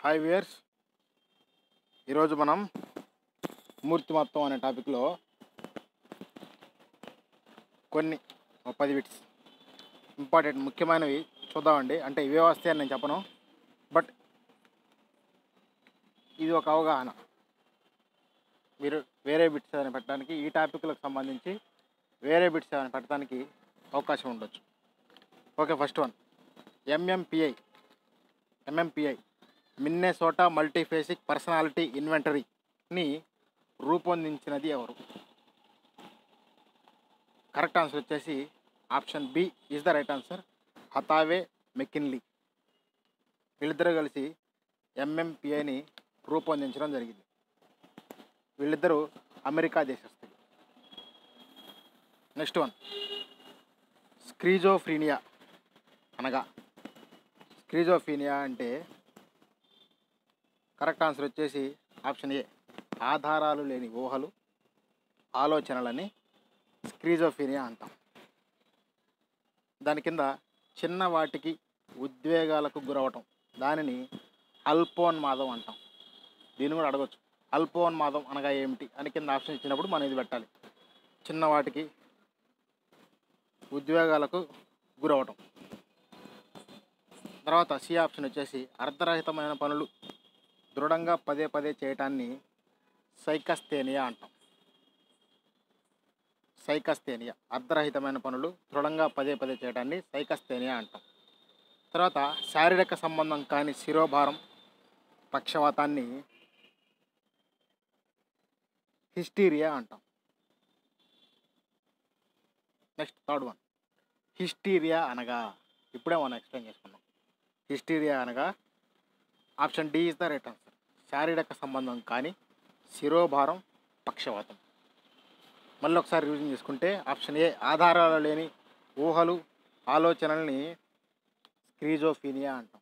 hi viewers ఈరోజు మనం మూర్తిమత్వం అనే టాపిక్లో కొన్ని ఒక పది బిట్స్ ఇంపార్టెంట్ ముఖ్యమైనవి చూద్దామండి అంటే ఇవే వస్తాయని నేను చెప్పను బట్ ఇది ఒక అవగాహన మీరు వేరే బిట్స్ ఏమైనా పెట్టడానికి ఈ టాపిక్లకు సంబంధించి వేరే బిట్స్ ఏమైనా పెట్టడానికి అవకాశం ఉండొచ్చు okay first one MMPI MMPI Minnesota multiphasic personality ఇన్వెంటరీని రూపొందించినది ఎవరు కరెక్ట్ ఆన్సర్ వచ్చేసి option B is the right answer Hathaway McKinley వీళ్ళిద్దరూ కలిసి ఎంఎంపిఐని రూపొందించడం జరిగింది వీళ్ళిద్దరూ అమెరికా దేశస్తులు నెక్స్ట్ వన్ స్క్రీజోఫ్రీనియా అనగా స్క్రీజోఫీనియా అంటే కరెక్ట్ ఆన్సర్ వచ్చేసి ఆప్షన్ ఏ ఆధారాలు లేని ఊహలు ఆలోచనలని స్క్రీజోఫీనియా అంటాం దాని కింద చిన్న వాటికి ఉద్వేగాలకు గురవటం దానిని అల్పోన్మాదం అంటాం దీన్ని కూడా అడగచ్చు అల్పోన్మాదం అనగా ఏమిటి అని కింద ఆప్షన్ ఇచ్చినప్పుడు మనం ఇది పెట్టాలి చిన్న వాటికి ఉద్వేగాలకు గురవటం తర్వాత సి ఆప్షన్ వచ్చేసి అర్ధరహితమైన పనులు దృఢంగా పదే పదే చేయటాన్ని సైకస్థేనియా అంటాం సైకస్థేనియా అర్ధరహితమైన పనులు దృఢంగా పదే పదే చేయడాన్ని సైకస్థేనియా అంటాం తర్వాత శారీరక సంబంధం కాని శిరోభారం పక్షవాతాన్ని హిస్టీరియా అంటాం నెక్స్ట్ థర్డ్ వన్ హిస్టీరియా అనగా ఇప్పుడే మనం ఎక్స్ప్లెయిన్ చేసుకున్నాం హిస్టీరియా అనగా option D is the right answer శారీరక సంబంధం కానీ శిరోభారం పక్షవాతం మళ్ళీ ఒకసారి రివిజన్ చేసుకుంటే ఆప్షన్ ఏ ఆధారాలు లేని ఊహలు ఆలోచనల్ని స్క్రీజోఫీనియా అంటాం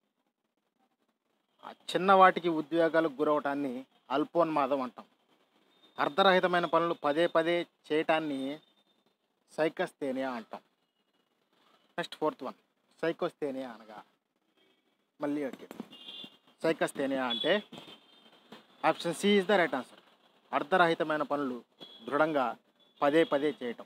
ఆ చిన్న వాటికి ఉద్వేగాలకు గురవటాన్ని అల్పోన్మాదం అంటాం అర్ధరహితమైన పనులు పదే పదే చేయటాన్ని సైకస్థేనియా అంటాం నెక్స్ట్ ఫోర్త్ వన్ సైకోస్థేనియా అనగా మళ్ళీ ఓకే సైకస్థేనియా అంటే option C is the right answer అర్ధరహితమైన పనులు దృఢంగా పదే పదే చేయటం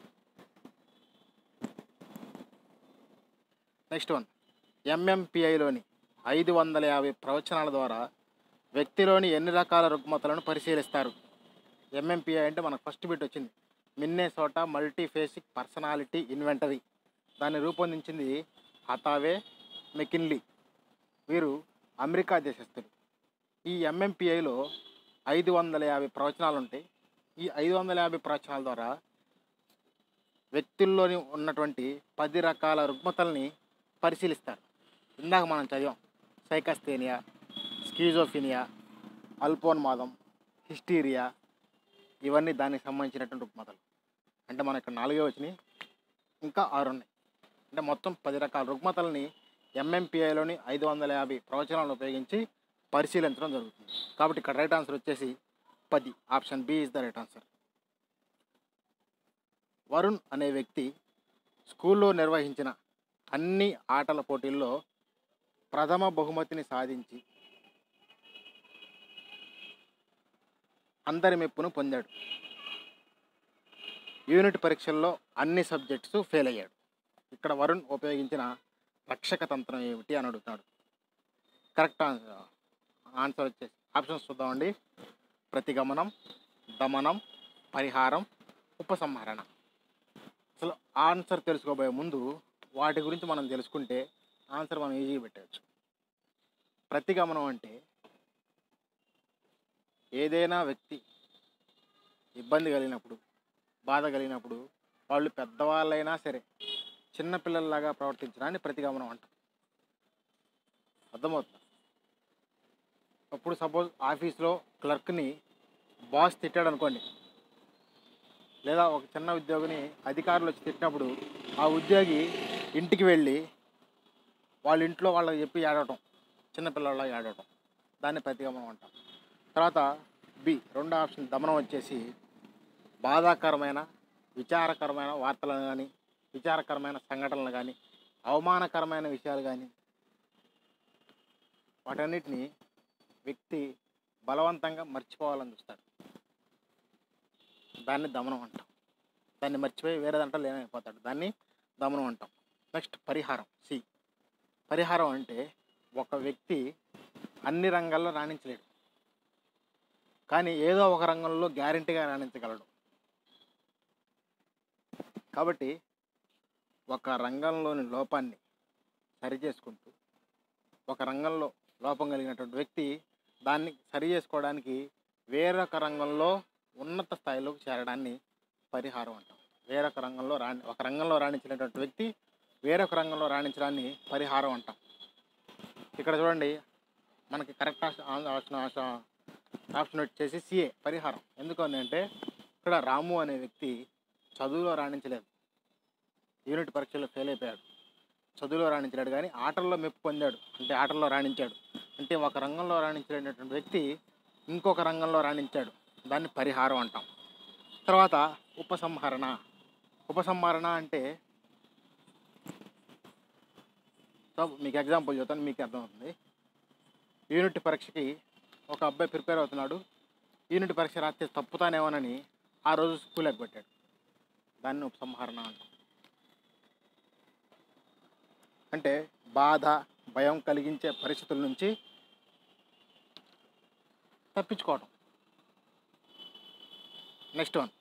నెక్స్ట్ వన్ ఎంఎంపిఐలోని ఐదు వందల యాభై ప్రవచనాల ద్వారా వ్యక్తిలోని ఎన్ని రకాల రుగ్మతలను పరిశీలిస్తారు ఎంఎంపిఐ అంటే మనకు ఫస్ట్ బిట్ వచ్చింది మిన్నేసోటా మల్టీఫేసిక్ పర్సనాలిటీ ఇన్వెంటరీ దాన్ని రూపొందించింది హతావే మెకిన్లీ వీరు అమెరికా దేశస్థులు ఈ ఎంఎంపిఐలో ఐదు వందల యాభై ప్రవచనాలు ఉంటాయి ఈ ఐదు వందల యాభై ప్రవచనాల ద్వారా వ్యక్తుల్లోని ఉన్నటువంటి పది రకాల రుగ్మతల్ని పరిశీలిస్తారు ఇందాక మనం చదివాం సైకస్థేనియా స్కీజోఫినియా అల్పోన్మాదం హిస్టీరియా ఇవన్నీ దానికి సంబంధించినటువంటి రుగ్మతలు అంటే మన ఇక్కడ నాలుగే వచ్చినాయి ఇంకా ఆరు ఉన్నాయి అంటే మొత్తం పది రకాల రుగ్మతల్ని ఎంఎంపిఐలోని ఐదు వందల యాభై ప్రవచనాలను ఉపయోగించి పరిశీలించడం జరుగుతుంది కాబట్టి ఇక్కడ రైట్ ఆన్సర్ వచ్చేసి పది option B is the right answer Varun అనే వ్యక్తి స్కూల్లో నిర్వహించిన అన్ని ఆటల పోటీల్లో ప్రథమ బహుమతిని సాధించి అందరి మెప్పును పొందాడు యూనిట్ పరీక్షల్లో అన్ని సబ్జెక్ట్స్ ఫెయిల్ అయ్యాడు ఇక్కడ వరుణ్ ఉపయోగించిన రక్షక తంత్రం ఏమిటి అని అడుగుతాడు కరెక్ట్ ఆన్సర్ ఆన్సర్ వచ్చేసి ఆప్షన్స్ చూద్దామండి ప్రతిగమనం దమనం పరిహారం ఉపసంహరణ అసలు ఆన్సర్ తెలుసుకోబోయే ముందు వాటి గురించి మనం తెలుసుకుంటే ఆన్సర్ మనం ఈజీగా పెట్టవచ్చు ప్రతిగమనం అంటే ఏదైనా వ్యక్తి ఇబ్బంది కలిగినప్పుడు బాధ కలిగినప్పుడు వాళ్ళు పెద్దవాళ్ళైనా సరే చిన్నపిల్లల్లాగా ప్రవర్తించడాన్ని ప్రతిగమనం అంటాం అర్థమవుతుంది అప్పుడు సపోజ్ ఆఫీస్లో క్లర్క్ని బాస్ తిట్టాడు అనుకోండి లేదా ఒక చిన్న ఉద్యోగిని అధికారులు వచ్చి తిట్టినప్పుడు ఆ ఉద్యోగి ఇంటికి వెళ్ళి వాళ్ళ ఇంట్లో వాళ్ళకి చెప్పి ఏడవటం చిన్నపిల్లల ఏడవటం దాన్ని ప్రతిగమనం అంటాం తర్వాత బి రెండో ఆప్షన్ దమనం వచ్చేసి బాధాకరమైన విచారకరమైన వార్తలను కానీ విచారకరమైన సంఘటనలు కానీ అవమానకరమైన విషయాలు కానీ వాటన్నిటిని వ్యక్తి బలవంతంగా మర్చిపోవాలని చూస్తాడు దాన్ని దమనం అంటాం దాన్ని మర్చిపోయి వేరే దాంట్లో లేనైపోతాడు దాన్ని దమనం అంటాం నెక్స్ట్ పరిహారం సి పరిహారం అంటే ఒక వ్యక్తి అన్ని రంగాల్లో రాణించలేడు కానీ ఏదో ఒక రంగంలో గ్యారంటీగా రాణించగలడు కాబట్టి ఒక రంగంలోని లోపాన్ని సరి చేసుకుంటూ ఒక రంగంలో లోపం కలిగినటువంటి వ్యక్తి దాన్ని సరి చేసుకోవడానికి వేరొక రంగంలో ఉన్నత స్థాయిలోకి చేరడాన్ని పరిహారం అంటాం వేరొక రంగంలో రాణి ఒక రంగంలో రాణించినటువంటి వ్యక్తి వేరొక రంగంలో రాణించడాన్ని పరిహారం అంటాం ఇక్కడ చూడండి మనకి కరెక్ట్ ఆప్షన్ ఆప్షన్ ఆప్షన్ వచ్చేసి సిఏ పరిహారం ఎందుకు అని అంటే ఇక్కడ రాము అనే వ్యక్తి చదువులో రాణించలేదు యూనిట్ పరీక్షలో ఫెయిల్ అయిపోయాడు చదువులో రాణించలేడు కానీ ఆటల్లో మెప్పు పొందాడు అంటే ఆటల్లో రాణించాడు అంటే ఒక రంగంలో రాణించలేనటువంటి వ్యక్తి ఇంకొక రంగంలో రాణించాడు దాన్ని పరిహారం అంటాం తర్వాత ఉపసంహరణ ఉపసంహరణ అంటే సో మీకు ఎగ్జాంపుల్ చెప్తాను మీకు అర్థమవుతుంది యూనిట్ పరీక్షకి ఒక అబ్బాయి ప్రిపేర్ అవుతున్నాడు యూనిట్ పరీక్ష రాస్తే తప్పుతానేమోనని ఆ రోజు స్కూల్ ఎగ్గొట్టాడు దాన్ని ఉపసంహరణ అంటాం అంటే బాధ భయం కలిగించే పరిస్థితుల నుంచి తప్పించుకోవటం నెక్స్ట్ వన్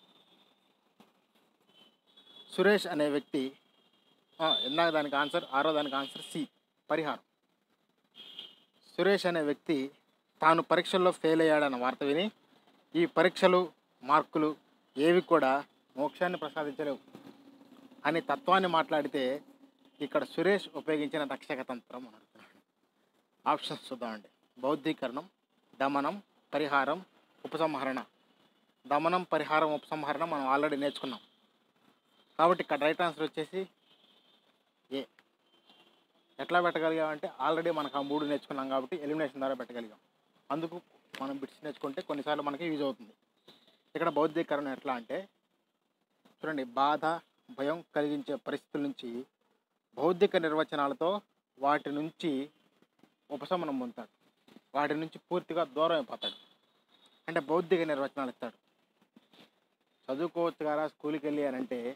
సురేష్ అనే వ్యక్తి ఆ, ఇందాక దానికి ఆన్సర్ ఆరో దానికి ఆన్సర్ సి పరిహారం సురేష్ అనే వ్యక్తి తాను పరీక్షల్లో ఫెయిల్ అయ్యాడన్న వార్త విని ఈ పరీక్షలు మార్కులు ఏవి కూడా మోక్షాన్ని ప్రసాదించలేవు అని తత్వాన్ని మాట్లాడితే ఇక్కడ సురేష్ ఉపయోగించిన రక్షక తంత్రం అని అడుగుతున్నాడు ఆప్షన్స్ చూద్దామండి బౌద్ధీకరణం దమనం పరిహారం ఉపసంహరణ దమనం పరిహారం ఉపసంహరణ మనం ఆల్రెడీ నేర్చుకున్నాం కాబట్టి ఇక్కడ రైట్ ఆన్సర్ వచ్చేసి ఏ ఎట్లా పెట్టగలిగామంటే ఆల్రెడీ మనకు ఆ మూడు నేర్చుకున్నాం కాబట్టి ఎలిమినేషన్ ద్వారా పెట్టగలిగాం అందుకు మనం బిట్స్ నేర్చుకుంటే కొన్నిసార్లు మనకి యూజ్ అవుతుంది ఇక్కడ బౌద్ధీకరణ ఎట్లా అంటే చూడండి బాధ భయం కలిగించే పరిస్థితుల నుంచి బౌద్ధిక నిర్వచనాలతో వాటి నుంచి ఉపశమనం పొందుతాడు వాటి నుంచి పూర్తిగా దూరం అయిపోతాడు అంటే బౌద్ధిక నిర్వచనాలు ఇస్తాడు చదువుకోవచ్చు కదా స్కూల్కి వెళ్ళి అని అంటే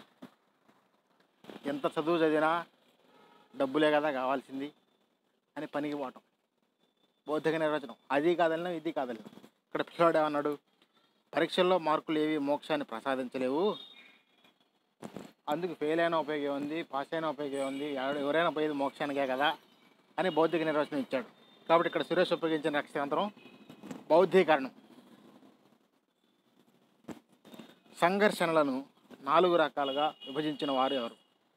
ఎంత చదువు చదివినా డబ్బులే కదా కావాల్సింది అని పనికి పోవటం బౌద్ధిక నిర్వచనం అది కాదన్నా ఇది కాదన్నా ఇక్కడ పిల్లవాడు ఏమన్నాడు పరీక్షల్లో మార్కులు ఏవి మోక్షాన్ని ప్రసాదించలేవు అందుకు ఫెయిల్ అయినా ఉపయోగం ఉంది పాస్ అయినా ఉపయోగం ఉంది ఎవరు- ఎవరైనా పోయేది మోక్షానికే కదా అని బౌద్ధిక నిర్వచనం ఇచ్చాడు కాబట్టి ఇక్కడ సురేష్ ఉపయోగించిన రక్షాంతరం బౌద్ధీకరణం సంఘర్షణలను నాలుగు రకాలుగా విభజించిన వారు ఎవరు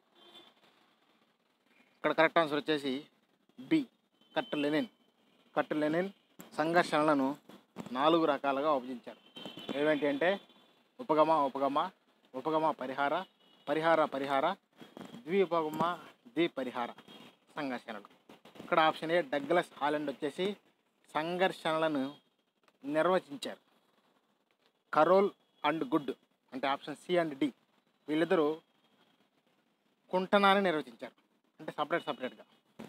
ఇక్కడ కరెక్ట్ ఆన్సర్ వచ్చేసి B Kurt Lewin Kurt Lewin సంఘర్షణలను నాలుగు రకాలుగా విభజించారు ఏవేంటి అంటే ఉపగమ ఉపగమ ఉపగమ పరిహార పరిహార పరిహార ద్విపగమ ద్విపరిహార సంఘర్షణలు ఇక్కడ ఆప్షన్ ఏ డగ్లస్ హాలండ్ వచ్చేసి సంఘర్షణలను నిర్వచించారు కరోల్ అండ్ గుడ్ అంటే ఆప్షన్ సి అండ్ డి వీళ్ళిద్దరూ కుంటనాన్ని నిర్వచించారు అంటే సపరేట్ సపరేట్గా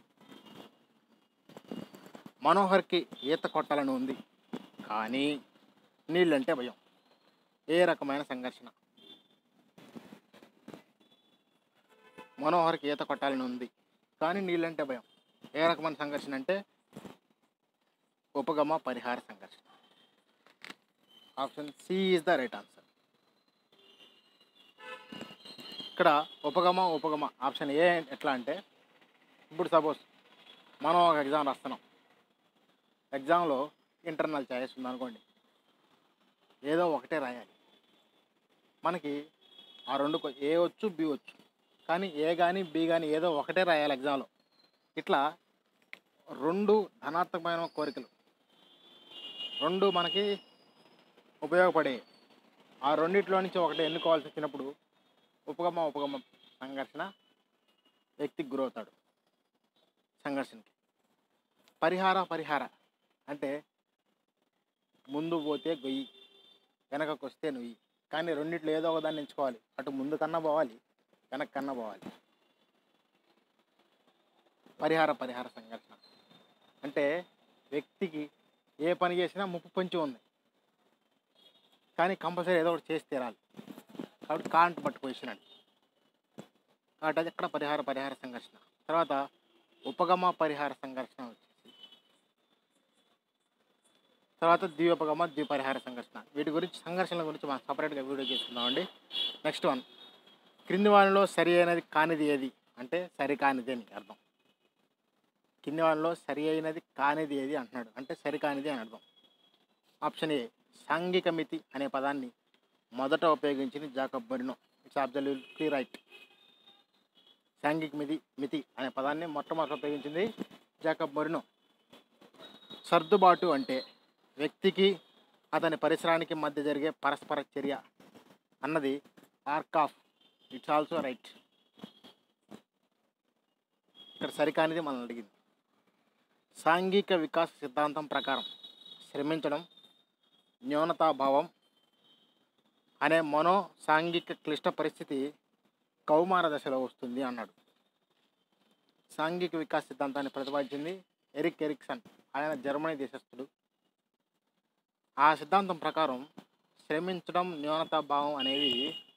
మనోహర్కి ఈత కొట్టాలని ఉంది కానీ నీళ్ళంటే భయం ఏ రకమైన సంఘర్షణ మనోహర్కి ఈత కొట్టాలని ఉంది కానీ నీళ్ళంటే భయం ఏ రకమైన సంఘర్షణ అంటే ఉపగమ పరిహార సంఘర్షణ option C is the right answer ఇక్కడ ఉపగమ ఉపగమ ఆప్షన్ ఏ ఎట్లా అంటే ఇప్పుడు సపోజ్ మనం ఒక ఎగ్జామ్ రాస్తున్నాం ఎగ్జామ్లో ఇంటర్నల్ చాయిస్ ఉందనుకోండి ఏదో ఒకటే రాయాలి మనకి ఆ రెండు కొ- ఏ వచ్చు బి వచ్చు కానీ ఏ కానీ బి కానీ ఏదో ఒకటే రాయాలి ఎగ్జామ్లో ఇట్లా రెండు ధనాత్మకమైన కోరికలు రెండు మనకి ఉపయోగపడే ఆ రెండిట్లో నుంచి ఒకటి ఎన్నుకోవాల్సి వచ్చినప్పుడు ఉపగమ ఉపగమ సంఘర్షణ వ్యక్తికి గురవుతాడు సంఘర్షణకి పరిహార పరిహార అంటే ముందు పోతే గొయ్యి వెనకకు వస్తే నువ్వు కానీ రెండిట్లో ఏదో ఒక దాన్ని ఎంచుకోవాలి అటు ముందు కన్నా పోవాలి వెనక కన్నా పోవాలి పరిహార పరిహార సంఘర్షణ అంటే వ్యక్తికి ఏ పని చేసినా ముప్పు పొంచి ఉంది కానీ కంపల్సరీ ఏదో ఒకటి చేసి తీరాలి కాబట్టి కాంట్ పట్టుకు వచ్చినాడు కాబట్టి అది ఎక్కడ పరిహార పరిహార సంఘర్షణ తర్వాత ఉపగమ పరిహార సంఘర్షణ వచ్చేసి తర్వాత ద్వీపగమ ద్వీపరిహార సంఘర్షణ వీటి గురించి సంఘర్షణల గురించి మనం సపరేట్గా వీడియో చేసుకుందామండి నెక్స్ట్ వన్ క్రింది వానిలో సరి అయినది కానిది ఏది అంటే సరి కానిది అని అర్థం కింది వానిలో సరి అయినది కానిది ఏది అంటున్నాడు అంటే సరి కానిది అని అర్థం ఆప్షన్ ఏ సాంఘిక మితి అనే పదాన్ని మొదట ఉపయోగించింది Jacob Moreno it's absolutely right సాంఘిక మితి మితి అనే పదాన్ని మొట్టమొదట ఉపయోగించింది జాకబ్ బరినో సర్దుబాటు అంటే వ్యక్తికి అతని పరిసరానికి మధ్య జరిగే పరస్పర చర్య అన్నది ఆర్క్ ఆఫ్ ఇట్స్ ఆల్సో రైట్ ఇక్కడ సరికానిది మనం అడిగింది సాంఘిక వికాస సిద్ధాంతం ప్రకారం శ్రమించడం న్యూనతాభావం అనే మనో సాంఘిక క్లిష్ట పరిస్థితి కౌమార దశలో వస్తుంది అన్నాడు సాంఘిక వికాస సిద్ధాంతాన్ని ప్రతిపాదించింది ఎరిక్ ఎరిక్సన్ ఆయన జర్మనీ దేశస్థుడు ఆ సిద్ధాంతం ప్రకారం శ్రమించడం న్యూనతాభావం అనేవి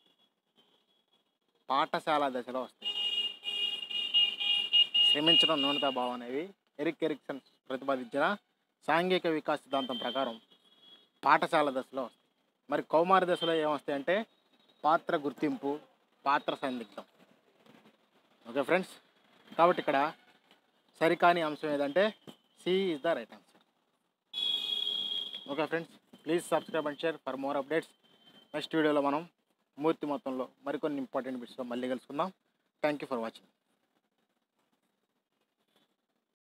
పాఠశాల దశలో వస్తాయి శ్రమించడం న్యూనతాభావం అనేవి ఎరిక్ ఎరిక్సన్ ప్రతిపాదించిన సాంఘిక వికాస సిద్ధాంతం ప్రకారం పాఠశాల దశలో వస్తాయి మరి కౌమార దశలో ఏమొస్తాయంటే పాత్ర గుర్తింపు పాత్ర సందిగ్ధం ఓకే ఫ్రెండ్స్ కాబట్టి ఇక్కడ సరికాని అంశం ఏదంటే C is the right answer okay friends please subscribe and share for more updates next వీడియోలో మనం మూర్తి మొత్తంలో మరికొన్ని ఇంపార్టెంట్ బిట్స్లో మళ్ళీ కలుసుకుందాం థ్యాంక్ యూ ఫర్ వాచింగ్